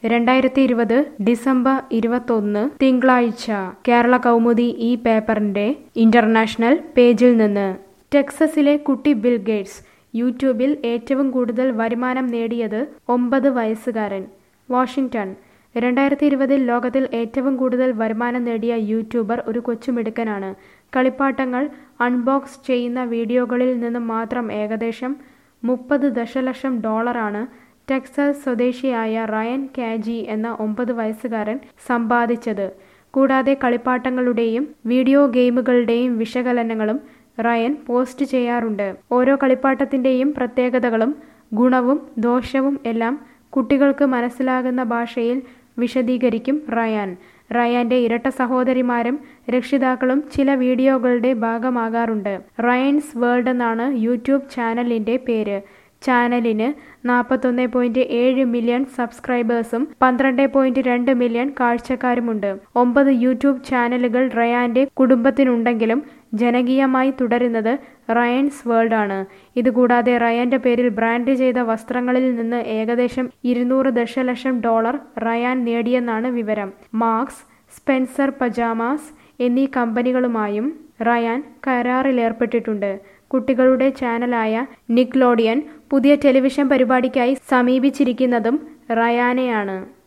രണ്ടായിരത്തി ഇരുപത് ഡിസംബർ ഇരുപത്തൊന്ന് തിങ്കളാഴ്ച കേരള കൗമുദി ഈ പേപ്പറിന്റെ ഇന്റർനാഷണൽ പേജിൽ നിന്ന് ടെക്സസിലെ കുട്ടി ബിൽ ഗേറ്റ്സ് യൂട്യൂബിൽ ഏറ്റവും കൂടുതൽ വരുമാനം നേടിയത് ഒമ്പത് വയസ്സുകാരൻ വാഷിംഗ്ടൺ രണ്ടായിരത്തി ഇരുപതിൽ ലോകത്തിൽ ഏറ്റവും കൂടുതൽ വരുമാനം നേടിയ യൂട്യൂബർ ഒരു കൊച്ചുമിടുക്കനാണ് കളിപ്പാട്ടങ്ങൾ അൺബോക്സ് ചെയ്യുന്ന വീഡിയോകളിൽ നിന്ന് മാത്രം ഏകദേശം മുപ്പത് ദശലക്ഷം ഡോളറാണ് ടെക്സസ് സ്വദേശിയായ റയൻ കാജി എന്ന ഒമ്പത് വയസ്സുകാരൻ സമ്പാദിച്ചത് കൂടാതെ കളിപ്പാട്ടങ്ങളുടെയും വീഡിയോ ഗെയിമുകളുടെയും വിശകലനങ്ങളും റയൻ പോസ്റ്റ് ചെയ്യാറുണ്ട് ഓരോ കളിപ്പാട്ടത്തിന്റെയും പ്രത്യേകതകളും ഗുണവും ദോഷവും എല്ലാം കുട്ടികൾക്ക് മനസ്സിലാകുന്ന ഭാഷയിൽ വിശദീകരിക്കും റയാൻ റയാന്റെ ഇരട്ട സഹോദരിമാരും രക്ഷിതാക്കളും ചില വീഡിയോകളുടെ ഭാഗമാകാറുണ്ട് റയൻസ് വേൾഡ് എന്നാണ് യൂട്യൂബ് ചാനലിന്റെ പേര് ചാനലിന് നാൽപ്പത്തൊന്ന് പോയിന്റ് ഏഴ് മില്യൺ സബ്സ്ക്രൈബേഴ്സും പന്ത്രണ്ട് പോയിന്റ് രണ്ട് മില്യൺ കാഴ്ചക്കാരുമുണ്ട് ഒമ്പത് യൂട്യൂബ് ചാനലുകൾ റയാന്റെ കുടുംബത്തിനുണ്ടെങ്കിലും ജനകീയമായി തുടരുന്നത് റയൻസ് വേൾഡ് ആണ് ഇതുകൂടാതെ റയാന്റെ പേരിൽ ബ്രാൻഡ് ചെയ്ത വസ്ത്രങ്ങളിൽ നിന്ന് ഏകദേശം ഇരുന്നൂറ് ദശലക്ഷം ഡോളർ റയാൻ നേടിയെന്നാണ് വിവരം മാർക്സ് സ്പെൻസർ പജാമാസ് എന്നീ കമ്പനികളുമായും റയാൻ കരാറിലേർപ്പെട്ടിട്ടുണ്ട് കുട്ടികളുടെ ചാനലായ നിക്ലോഡിയൻ പുതിയ ടെലിവിഷൻ പരിപാടിക്കായി സമീപിച്ചിരിക്കുന്നതും റയാനെയാണ്